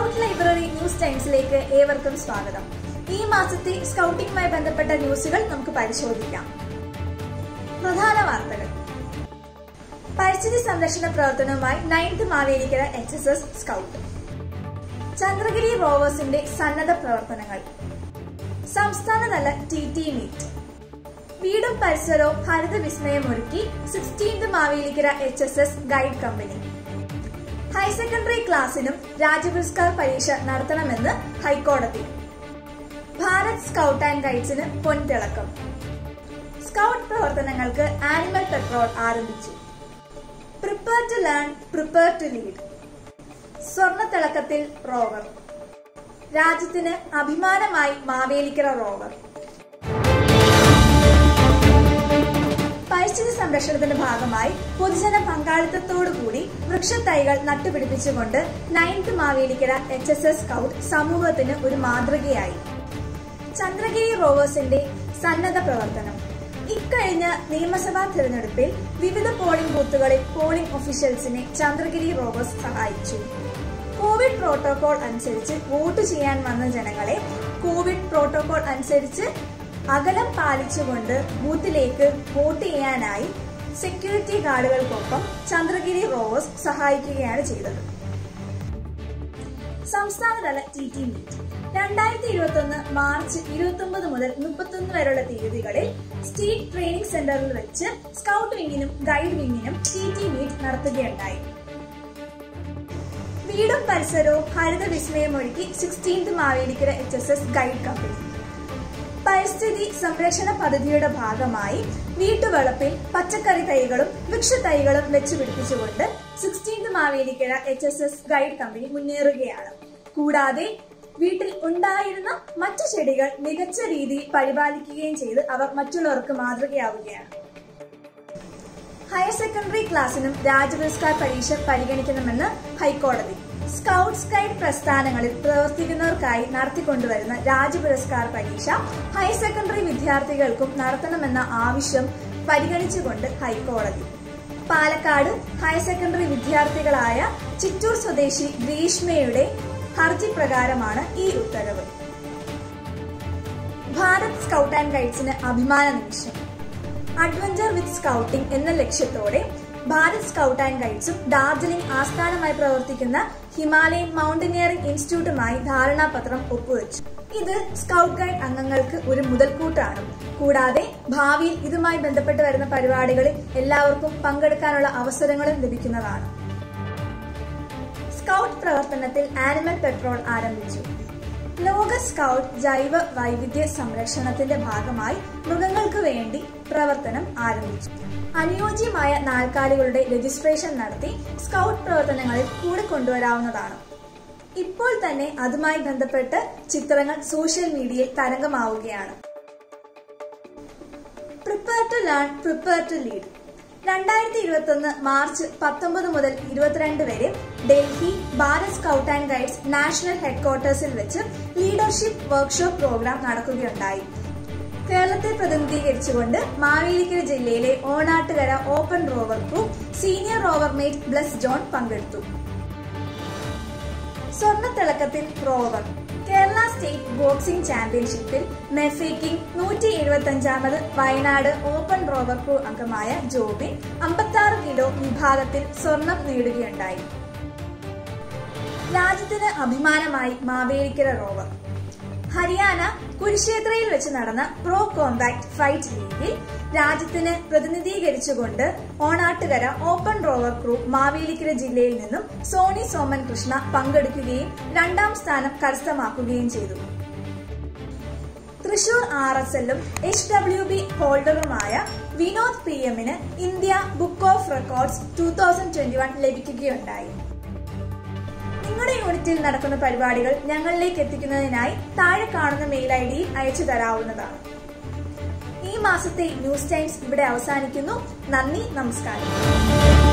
scout library news ടൈംസിലേക്ക് ഏവർക്കും സ്വാഗതം ഈ മാസത്തെ സ്കൗട്ടിംഗുമായി ബന്ധപ്പെട്ട ന്യൂസുകൾ നമുക്ക് പരിശോധിക്കാം പ്രധാന വാർത്തകൾ പരിസ്ഥിതി സംരക്ഷണ പ്രവർത്തനവുമായി ninth Mavelikkara H S S scout Chandragiri റോവേഴ്സിന്റെ സന്നദ്ധ പ്രവർത്തനങ്ങൾ സംസ്ഥാനതല ടി ടി മീറ്റ് വീടും പരിസരവും ഹരിത വിസ്മയമൊരുക്കി sixteenth Mavelikkara H S S guide company higher secondary ക്ലാസ്സിനും രാജ്യപുരസ്കാർ പരീക്ഷ നടത്തണമെന്ന് ഹൈക്കോടതി ഭാരത് സ്കൗട്ട് ആൻഡ് ഗൈഡ്സിന് പൊൻതിളക്കം സ്കൗട്ട് പ്രവർത്തനങ്ങൾക്ക് ആനിമൽ പെട്രോൾ ആരംഭിച്ചു prepare to learn prepare to lead സ്വർണത്തിളക്കത്തിൽ റോവർ രാജ്യത്തിന് അഭിമാനമായി മാവേലിക്കര റോവർ പരിസ്ഥിതി സംരക്ഷണത്തിന്റെ ഭാഗമായി പൊതുജന പങ്കാളിത്തത്തോടുകൂടി വൃക്ഷത്തൈകൾ നട്ടുപിടിപ്പിച്ചുകൊണ്ട് ninth Mavelikkara H S S scout സമൂഹത്തിന് ഒരു മാതൃകയായി ചന്ദ്രഗിരി റോവേഴ്സിന്റെ സന്നദ്ധ പ്രവർത്തനം ഇക്കഴിഞ്ഞ നിയമസഭാ തിരഞ്ഞെടുപ്പിൽ വിവിധ പോളിംഗ് ബൂത്തുകളിൽ പോളിംഗ് ഒഫീഷ്യൽസിനെ ചന്ദ്രഗിരി റോവേഴ്സ് സഹായിച്ചു കോവിഡ് പ്രോട്ടോകോൾ അനുസരിച്ച് വോട്ട് ചെയ്യാൻ വന്ന ജനങ്ങളെ കോവിഡ് പ്രോട്ടോകോൾ അനുസരിച്ച് അകലം പാലിച്ചുകൊണ്ട് ബൂത്തിലേക്ക് വോട്ട് ചെയ്യാനായി സെക്യൂരിറ്റി ഗാർഡുകൾക്കൊപ്പം ചന്ദ്രഗിരി റോവേഴ്സ് സഹായിക്കുകയാണ് ചെയ്തത് സംസ്ഥാനതല ടി ടി മീറ്റ് രണ്ടായിരത്തി ഇരുപത്തി ഒന്ന് മാർച്ച് ഇരുപത്തി ഒമ്പത് മുതൽ മുപ്പത്തൊന്ന് വരെയുള്ള തീയതികളിൽ സ്റ്റേറ്റ് ട്രെയിനിംഗ് സെന്ററിൽ വെച്ച് സ്കൗട്ട് വിങ്ങിനും ഗൈഡ് വിങ്ങിനും ടി ടി മീറ്റ് നടത്തുകയുണ്ടായി വീടും പരിസരവും ഹരിത വിസ്മയമൊരുക്കി sixteenth Mavelikkara H S S guide company പരിസ്ഥിതി സംരക്ഷണ പദ്ധതിയുടെ ഭാഗമായി വീട്ടുവളപ്പിൽ പച്ചക്കറി തൈകളും വൃക്ഷത്തൈകളും വെച്ച് പിടിപ്പിച്ചുകൊണ്ട് sixteenth Mavelikkara H S S guide company മുന്നേറുകയാണ് കൂടാതെ വീട്ടിൽ ഉണ്ടായിരുന്ന മറ്റു ചെടികൾ മികച്ച രീതിയിൽ പരിപാലിക്കുകയും ചെയ്ത് അവർ മറ്റുള്ളവർക്ക് മാതൃകയാവുകയാണ് ഹയർ സെക്കൻഡറി ക്ലാസ്സിനും രാജ്യപുരസ്കാർ പരീക്ഷ പരിഗണിക്കണമെന്ന് ഹൈക്കോടതി സ്കൗട്ട്സ് ഗൈഡ് പ്രസ്ഥാനങ്ങളിൽ പ്രവർത്തിക്കുന്നവർക്കായി നടത്തിക്കൊണ്ടുവരുന്ന രാജ്യപുരസ്കാർ പരീക്ഷ ഹയർ സെക്കൻഡറി വിദ്യാർത്ഥികൾക്കും നടത്തണമെന്ന ആവശ്യം പരിഗണിച്ചുകൊണ്ട് ഹൈക്കോടതി പാലക്കാട് ഹയർ സെക്കൻഡറി വിദ്യാർത്ഥികളായ ചിറ്റൂർ സ്വദേശി ഗ്രീഷ്മയുടെ ഹർജി പ്രകാരമാണ് ഈ ഉത്തരവ് ഭാരത് സ്കൗട്ട് ആൻഡ് ഗൈഡ്സിന് അഭിമാന നിമിഷം അഡ്വഞ്ചർ വിത്ത് സ്കൗട്ടിംഗ് എന്ന ലക്ഷ്യത്തോടെ ഭാരത് സ്കൗട്ട് ആൻഡ് ഗൈഡ്സും ഡാർജിലിംഗ് ആസ്ഥാനമായി പ്രവർത്തിക്കുന്ന ഹിമാലയൻ മൗണ്ടനിയറിംഗ് ഇൻസ്റ്റിറ്റ്യൂട്ടുമായി ധാരണാപത്രം ഒപ്പുവെച്ചു ഇത് സ്കൗട്ട് ഗൈഡ് അംഗങ്ങൾക്ക് ഒരു മുതൽക്കൂട്ടാണ് കൂടാതെ ഭാവിയിൽ ഇതുമായി ബന്ധപ്പെട്ട് വരുന്ന പരിപാടികളിൽ എല്ലാവർക്കും പങ്കെടുക്കാനുള്ള അവസരങ്ങളും ലഭിക്കുന്നതാണ് സ്കൗട്ട് പ്രവർത്തനത്തിൽ ആനിമൽ പെട്രോൾ ആരംഭിച്ചു ലോക സ്കൗട്ട് ജൈവ വൈവിധ്യ സംരക്ഷണത്തിന്റെ ഭാഗമായി മൃഗങ്ങൾക്ക് വേണ്ടി പ്രവർത്തനം ആരംഭിച്ചു അനുയോജ്യമായ നാൽക്കാലികളുടെ രജിസ്ട്രേഷൻ നടത്തി സ്കൗട്ട് പ്രവർത്തനങ്ങളിൽ കൂടെ കൊണ്ടുവരാവുന്നതാണ് ഇപ്പോൾ തന്നെ അതുമായി ബന്ധപ്പെട്ട് ചിത്രങ്ങൾ സോഷ്യൽ മീഡിയയിൽ തരംഗമാവുകയാണ് prepare to learn prepare to lead രണ്ടായിരത്തി ഇരുപത്തി ഒന്ന് മാർച്ച് പത്തൊമ്പത് മുതൽ ഇരുപത്തിരണ്ട് വരെ Delhi Bharat scout and guides national ഹെഡ്ക്വാർട്ടേഴ്സിൽ വെച്ച് ലീഡർഷിപ്പ് വർക്ക്ഷോപ്പ് പ്രോഗ്രാം നടക്കുകയുണ്ടായി കേരളത്തെ പ്രതിനിധീകരിച്ചുകൊണ്ട് മാവേലിക്കര ജില്ലയിലെ Onattukara open rover group senior rover mate Bless John പങ്കെടുത്തു സ്വർണത്തിളക്കത്തിൽ റോവർ കേരള സ്റ്റേറ്റ് ബോക്സിംഗ് ചാമ്പ്യൻഷിപ്പിൽ മെഫേക്കിംഗ് നൂറ്റി എഴുപത്തി അഞ്ചാമത് വയനാട് ഓപ്പൺ റോവർ ക്രൂ അംഗമായ ജോബിൻ അമ്പത്തി കിലോ വിഭാഗത്തിൽ സ്വർണം നേടുകയുണ്ടായി രാജ്യത്തിന് അഭിമാനമായി മാവേലിക്കര റോവർ ഹരിയാന കുരുക്ഷേത്രയിൽ വെച്ച് നടന്ന പ്രോ കോമ്പാക്ട് ഫൈറ്റ് ലീഗിൽ രാജ്യത്തിന് പ്രതിനിധീകരിച്ചുകൊണ്ട് Onattukara open rover crew Mavelikkara ജില്ലയിൽ നിന്നും സോണി സോമൻ കൃഷ്ണ പങ്കെടുക്കുകയും രണ്ടാം സ്ഥാനം കരസ്ഥമാക്കുകയും ചെയ്തു തൃശൂർ ആർ എസ് എല്ലും എച്ച് ഡബ്ല്യു ബി ഹോൾഡറുമായ വിനോദ് പി എമ്മിന് India book of records two thousand twenty one ലഭിക്കുകയുണ്ടായി നിങ്ങളുടെ യൂണിറ്റിൽ നടക്കുന്ന പരിപാടികൾ ഞങ്ങളിലേക്ക് എത്തിക്കുന്നതിനായി താഴെ കാണുന്ന മെയിൽ ഐ ഡിയിൽ അയച്ചു തരാവുന്നതാണ് ഈ മാസത്തെ ന്യൂസ് ടൈംസ് ഇവിടെ അവസാനിക്കുന്നു നന്ദി നമസ്കാരം